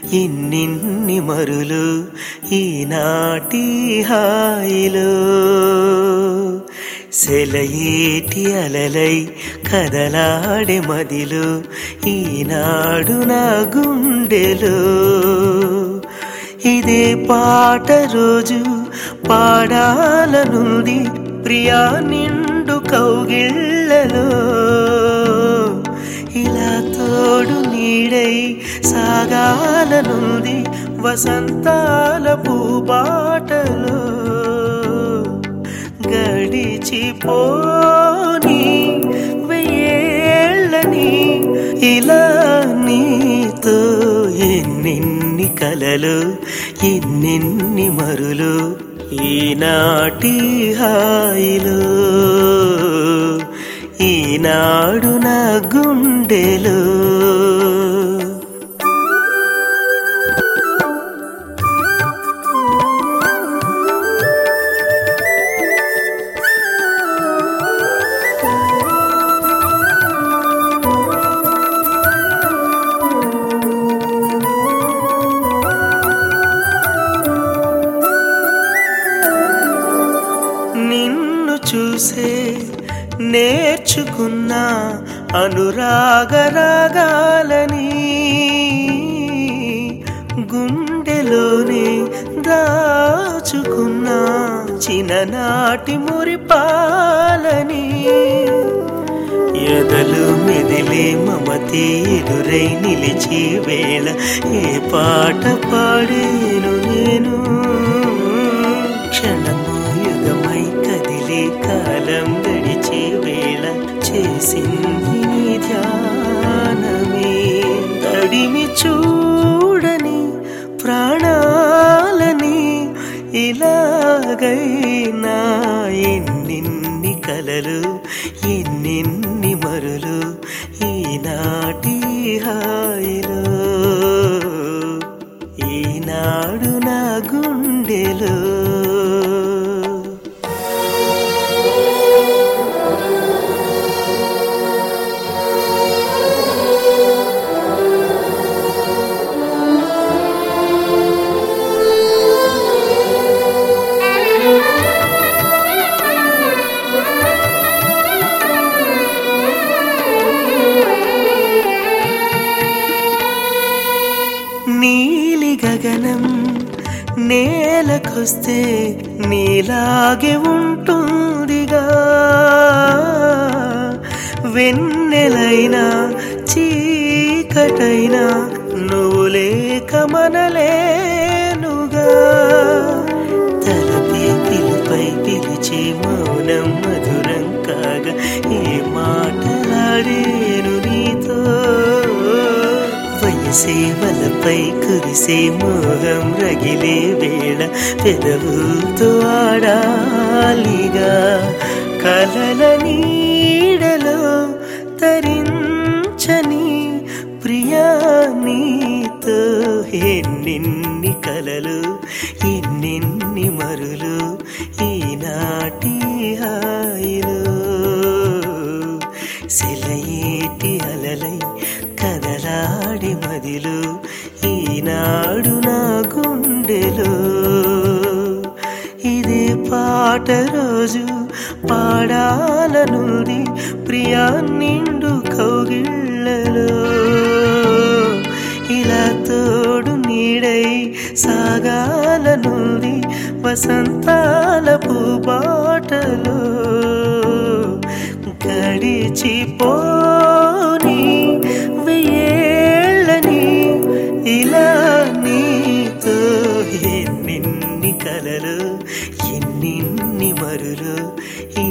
ఇన్నిన్ని మరులు ఈనాటి హాయిలో సెలయేటి అలలై కదలాడే మదిలో ఈనాడు నా గుండెలో ఇదే పాట రోజు పాడాలనుంది ప్రియా నిండు కౌగిళ్ళలో ఇలా తోడు నీడై సాగాలనుంది వసంతాల పూబాటలో గడిచిపోని వెయ్యేళ్ళని ఇలా నీతో ఎన్నెన్ని కలలు ఎన్నెన్ని మరులు ఈనాటి హాయిలో ఈనాడు నా గుండెలో నిన్ను చూసే నేర్చుకున్న అనురాగ రాగాలని గుండెలోనే దాచుకున్న చిన్ననాటి మురిపాలని ఎదలు మెదిలే మమతే ఎదురై నిలిచే వేళ ఏ పాట పాడేను నేను క్షణము యుగమై కదిలే కాలం గడిచే వేళ చేసింది నీ ధ్యానమే తడిమి చూడని ప్రాణాలని ఇలాగైనా ఎన్నిన్ని కలలు ఎన్నెన్ని మరులు ఈనాటి హాయిలో ఈనాడు నా గుండెలో నీలి గగనం నేలకొస్తే నీలాగే ఉంటుందిగా వెన్నెలైనా చీకటైనా నువ్వు లేక మనలేనుగా తలపై పిలుపై పిలిచే మౌనం మధురం కాగా ఏ మాటలాడేను నీతో వయసే వలపై కురిసే మోహం రగిలే వేళ పెదవుతో ఆడాలిగా కలల నీడలో తరించని ప్రియా నీతో ఎన్నెన్ని కలలు ఎన్నెన్ని మరులు ఈనాటి హాయిలో సెలయేటి అలలై కదలాడి మదిలో ఈనాడు నా గుండెలో ఇదే పాట రోజు పాడాలనుంది ప్రియా నిండు కౌగిళ్ళలో ఇలా తోడు నీడై సాగాలనుంది వసంతాల పూబాటలో గడిచిపోని వెయ్యేళ్ళని ఇలా నీతో ఎన్నెన్ని కలలు ఎన్నెన్ని మరులు